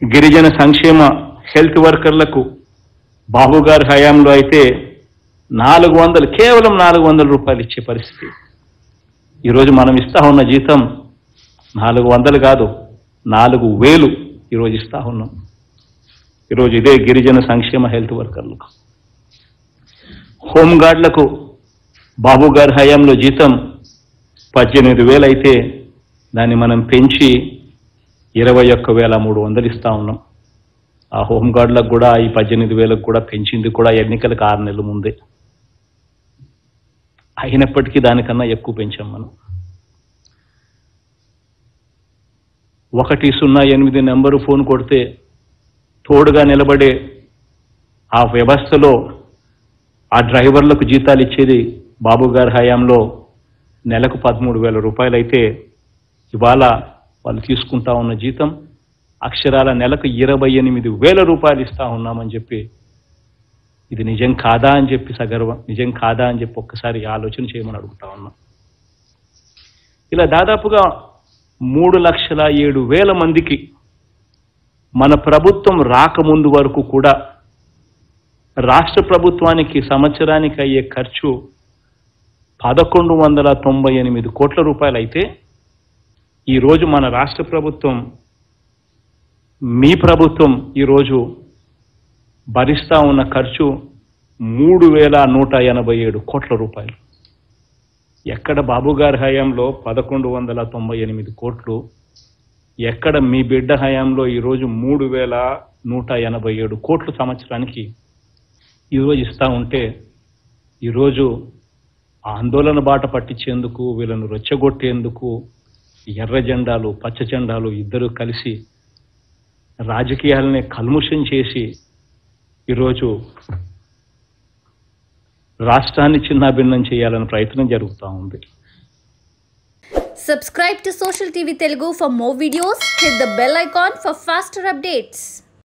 గిరిజన సంక్షేమ హెల్త్ వర్కర్లకు బాబు గారి హయాంలో అయితే నాలుగు వందలు కేవలం నాలుగు వందల రూపాయలు ఇచ్చే పరిస్థితి ఈరోజు మనం ఇస్తా ఉన్న జీతం నాలుగు వందలు కాదు నాలుగు వేలు ఈరోజు ఇస్తా ఉన్నాం ఈరోజు ఇదే గిరిజన సంక్షేమ హెల్త్ వర్కర్లకు హోంగార్డులకు బాబు గారి హయాంలో జీతం పద్దెనిమిది వేలు అయితే దాన్ని మనం పెంచి ఇరవై ఒక్క వేల మూడు వందలు ఇస్తా ఉన్నాం ఆ హోంగార్డులకు కూడా ఈ పద్దెనిమిది వేలకు కూడా పెంచింది కూడా ఎన్నికలకు ఆరు నెలల ముందే అయినప్పటికీ దానికన్నా ఎక్కువ పెంచాం మనం ఒకటి సున్నా ఎనిమిది నెంబరు ఫోన్ కొడితే తోడుగా నిలబడే ఆ వ్యవస్థలో ఆ డ్రైవర్లకు జీతాలు ఇచ్చేది బాబు గారి హయాంలో నెలకు పదమూడు వేల రూపాయలు అయితే ఇవాళ వాళ్ళు తీసుకుంటా ఉన్న జీతం అక్షరాల నెలకు ఇరవై ఎనిమిది వేల రూపాయలు ఇస్తా ఉన్నామని చెప్పి ఇది నిజం కాదా అని చెప్పి సగర్వం నిజం కాదా అని చెప్పి ఒక్కసారి ఆలోచన చేయమని అడుగుతా ఉన్నా ఇలా దాదాపుగా మూడు లక్షల ఏడు వేల మందికి మన ప్రభుత్వం రాకముందు వరకు కూడా రాష్ట్ర ప్రభుత్వానికి సంవత్సరానికి అయ్యే ఖర్చు పదకొండు వందల తొంభై ఎనిమిది కోట్ల రూపాయలు అయితే ఈరోజు మన రాష్ట్ర ప్రభుత్వం మీ ప్రభుత్వం ఈరోజు భరిస్తా ఉన్న ఖర్చు మూడు వేల నూట ఎనభై ఏడు కోట్ల రూపాయలు ఎక్కడ బాబు గారి హయాంలో పదకొండు వందల తొంభై ఎనిమిది కోట్లు ఎక్కడ మీ బిడ్డ హయాంలో ఈరోజు మూడు వేల నూట ఎనభై ఏడు కోట్లు సంవత్సరానికి ఈరోజు ఇస్తా ఉంటే ఈరోజు ఆందోళన బాట పట్టించేందుకు వీళ్ళను రెచ్చగొట్టేందుకు ఎర్ర జెండాలు పచ్చ జెండాలు ఇద్దరు కలిసి రాజకీయాలని కల్ముషం చేసి ఈరోజు రాష్ట్రాన్ని చిన్నాభిన్నం చేయాలని ప్రయత్నం జరుగుతూ ఉంది Subscribe to Social TV Telugu for more videos. Hit the bell icon for faster updates.